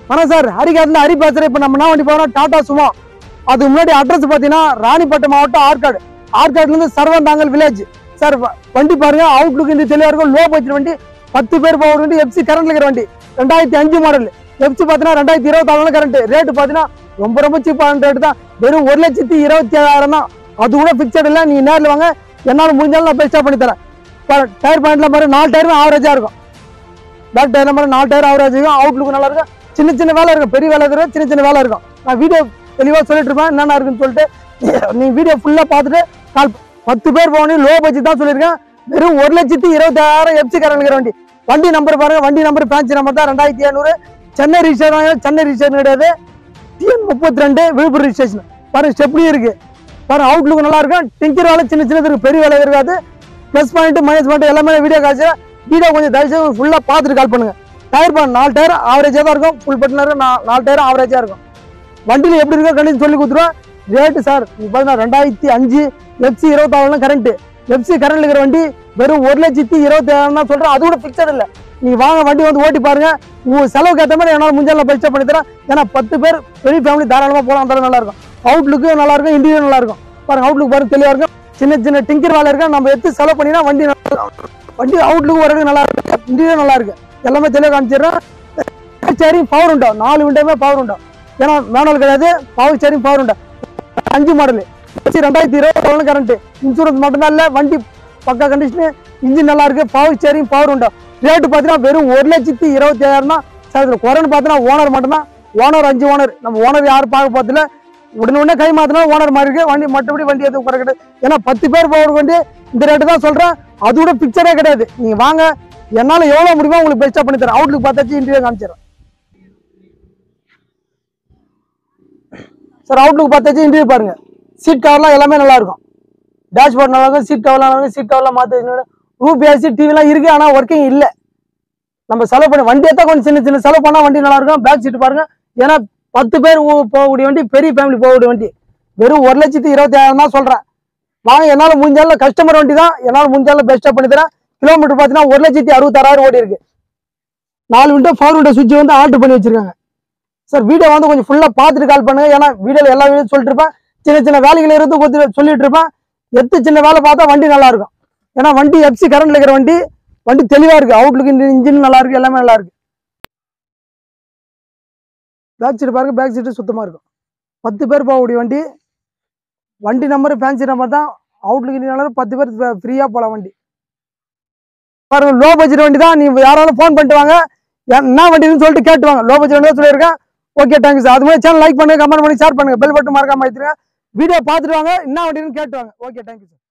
வணக்கம் சார் ஹரிகாட்டில் ஹரி பேசுகிறேன் இப்போ நம்ம என்ன வண்டி போகிறோம் டாடா சுமோ அதுக்கு முன்னாடி அட்ரஸ் பார்த்தீங்கன்னா ராணிப்பட்டம் மாவட்டம் ஆற்காடு ஆற்காடுலேருந்து சர்வந்தாங்கல் வில்லேஜ் சார் வ- வண்டி பாருங்க அவுட்லுக் இந்த தெளிவாக இருக்கும் லோ பட்ஜெட் வண்டி பத்து பேர் போகிற வண்டி எஃப்சி கரண்ட்ல இருக்கிற வண்டி ரெண்டாயிரத்தி அஞ்சு மாடல் எஃப்சி பார்த்தீங்கன்னா ரெண்டாயிரத்தி இருபத்தாறு கரண்ட் ரேட்டு பார்த்தீங்கன்னா ரொம்ப ரொம்ப சீப்பான ரேட்டு தான் வெறும் ஒரு லட்சத்தி இருபத்தி ஏழாயிரம் தான் அது கூட ஃபிக்ஸட் இல்லை நீ நேரில் வாங்க என்னால் முடிஞ்சாலும் நான் பெஸ்ட்டாக பண்ணி தரேன் பாரு டயர் பாயிண்ட்ல மாதிரி நாலு டயரும் ஆவரேஜாக இருக்கும் பேக் டயர் மாதிரி நாலு டயர் ஆவரேஜ் இருக்கும் அவுட்லுக் நல்லா இருக்கும் சின்ன சின்ன வேலை இருக்கும் பெரிய வேலை இருக்கும் சின்ன சின்ன வேலை இருக்கும் நான் வீடியோ தெளிவாக சொல்லிட்டு இருப்பேன் என்னென்ன இருக்குன்னு சொல்லிட்டு நீ வீடியோ ஃபுல்லாக பார்த்துட்டு கால் பத்து பேர் போகணும் லோ பட்ஜெட் தான் சொல்லியிருக்கேன் வெறும் ஒரு லட்சத்தி இருபத்தாயிரம் எஃப்சி காரங்கிற வண்டி வண்டி நம்பர் பாருங்க வண்டி நம்பர் ஃபேன்சி நம்பர் தான் ரெண்டாயிரத்தி எழுநூறு சென்னை ரிஜிஸ்டர் சென்னை ரிஜிஸ்டர் கிடையாது டிஎன் முப்பத்தி ரெண்டு விழுப்புரம் ரிஜிஸ்ட்ரேஷன் பாருங்க ஸ்டெப்லி இருக்கு பாருங்க அவுட்லுக் நல்லா இருக்கும் டிங்கர் வேலை சின்ன சின்னது இருக்கு பெரிய வேலை இருக்காது ப்ளஸ் பாயிண்ட் மைனஸ் பாயிண்ட் எல்லாமே வீடியோ காய்ச்சி வீடியோ கொஞ்சம் தயவுசெய்து ஃபுல்லாக பார்த்துட்டு கால் பண்ணுங்க டயர் பாருங்க நாலு டயர் ஆவரேஜாக தான் இருக்கும் ஃபுல் பட்டினர் நாலு டயர் ஆவரேஜாக இருக்கும் வண்டியில் எப்படி இருக்கோ கண்டிப்பாக சொல்லி கொடுத்துருவோம் ரேட்டு சார் இப்போ பார்த்தீங்கன்னா ரெண்டாயிரத்தி அஞ்சு எஃப்சி இருபத்தாறுலாம் கரண்ட்டு எஃப்சி கரண்ட் இருக்கிற வண்டி வெறும் ஒரு லட்சத்தி இருபத்தி ஏழாயிரம் தான் சொல்கிறேன் அது கூட ஃபிக்ஸட் இல்லை நீங்கள் வாங்க வண்டி வந்து ஓட்டி பாருங்க உங்கள் செலவுக்கு ஏற்ற மாதிரி என்னால் முஞ்சால பெஸ்ட்டாக பண்ணி தரேன் ஏன்னா பத்து பேர் பெரிய ஃபேமிலி தாராளமாக போகலாம் அந்த அளவுக்கு நல்லா இருக்கும் அவுட்லுக்கு நல்லா இருக்கும் இன்டீரியர் நல்லா இருக்கும் பாருங்க அவுட்லுக் பாருங்க தெளிவாக இருக்கும் சின்ன சின்ன டிங்கர் வேலை இருக்கா நம்ம எடுத்து செலவு பண்ணினா வண்டி நல்லா இருக்கும். வண்டி அவுட்லுக் வரது நல்லா இருக்கு இன்டீரியர் நல்லா இருக்கு எல்லாமே தெளிவாக காமிச்சிடுறேன் சரிங் பவர் உண்டோ நாலு விண்டோமே பவர் உண்டோ ஏன்னா மேனுவல் கிடையாது பவர் சரிங் பவர் உண்டோ அஞ்சு மாடலு ரெண்டாயிரத்தி இருபத்தி கரண்ட் இன்சூரன்ஸ் மட்டும்தான் இல்லை வண்டி பக்கா கண்டிஷனு இன்ஜின் நல்லா இருக்கு பவர் ஸ்டேரிங் பவர் உண்டோ ரேட்டு பார்த்தீங்கன்னா வெறும் ஒரு லட்சத்தி இருபத்தி ஏழாயிரம் தான் சார் இதில் குறைன்னு பார்த்தீங்கன்னா ஓனர் மட்டும்தான் ஓனர் அஞ்சு ஓனர் நம்ம ஓனர் யாரும் பார்க்க போதில்ல உடனே உடனே கை மாத்தினா ஓனர் மாதிரி இருக்கு வண்டி மற்றபடி வண்டி எதுவும் குறை கிடையாது ஏன்னா பத்து பேர் போகிற வண்டி இந்த ரேட்டு தான் சொல்கிறேன் அது கூட பிக்சரே கிடையாது நீங்கள் வாங்க என்னால் எவ்வளோ முடியுமோ உங்களுக்கு பெஸ்ட்டாக பண்ணி தரேன் அவுட்லுக் பார்த்தாச்சு இன்டீரியர் காமிச்சிடுறேன் சார் அவுட்லுக் பார்த்தாச்சு இன்டீரியர் பாருங்க சீட் கவர்லாம் எல்லாமே நல்லா இருக்கும் டேஷ்போர்ட் நல்லா இருக்கும் சீட் கவர்லாம் நல்லா இருக்கும் சீட் கவர்லாம் மாற்றி ரூப் ஏசி டிவிலாம் இருக்கு ஆனால் ஒர்க்கிங் இல்லை நம்ம செலவு பண்ணி வண்டியை தான் கொஞ்சம் சின்ன சின்ன செலவு பண்ணால் வண்டி நல்லா இருக்கும் பேக் சீட் பாருங்க ஏன்னா பத்து பேர் ஊ- போகக்கூடிய வண்டி பெரிய ஃபேமிலி போகக்கூடிய வண்டி வெறும் ஒரு லட்சத்தி இருபத்தி ஆயிரம் தான் சொல்கிறேன் வாங்க என்னால் முடிஞ்சாலும் கஸ்டமர் வண்டி தான் என்னால் முடிஞ்சாலும் பெஸ்ட்டாக பண்ணி தரேன் கிலோமீட்டர் பார்த்தீங்கன்னா ஒரு லட்சத்தி அறுபத்தாறாயிரம் ஓடி இருக்கு நாலு விண்டோ ஃபோர் விண்டோ சுவிட்ச் வந்து ஆல்ட்ரு பண்ணி வச்சிருக்காங்க சார் வீடியோ வந்து கொஞ்சம் ஃபுல்லாக பார்த்துட்டு கால் பண்ணுங்க ஏன்னா வீடியோவில் எல்லா வீடியோ சொல்லிட்டு இருப்பேன் சின்ன சின்ன வேலைகள் இருந்து கொஞ்சம் சொல்லிட்டு இருப்பேன் எத்து சின்ன வேலை பார்த்தா வண்டி நல்லா இருக்கும் ஏன்னா வண்டி எஃப்சி கரண்ட்ல இருக்கிற வண்டி வண்டி தெளிவாக இருக்கு அவுட்லுக் இன்ஜின் நல்லா இருக்கு எல்லாமே நல்லா இருக்கு பேக் சீட் பாருங்க பேக் சீட்டு சுத்தமாக இருக்கும் பத்து பேர் போகக்கூடிய வண்டி வண்டி நம்பர் ஃபேன்சி நம்பர் தான் அவுட்லுக் இன்ஜின் நல்லா இருக்கு. பத்து பேர் ஃப்ரீயாக போகலாம் வண்டி பாருங்க லோ பட்ஜெட் வண்டி தான் நீ யாராலும் ஃபோன் பண்ணிட்டு வாங்க என்ன வண்டின்னு சொல்லிட்டு கேட்டுவாங்க லோ பட்ஜெட் வண்டி தான் சொல்லியிருக்கேன் ஓகே தேங்க்யூ சார் அது மாதிரி சேனல் லைக் பண்ணுங்க கமெண்ட் பண்ணி ஷேர் பண்ணுங்க பெல் பட்டன் மறக்காம வைத்துருங்க வீடியோ பார்த்துட்டு வாங்க என்ன வண்டின்னு கேட்டுவாங்க ஓகே தேங்க்யூ சார்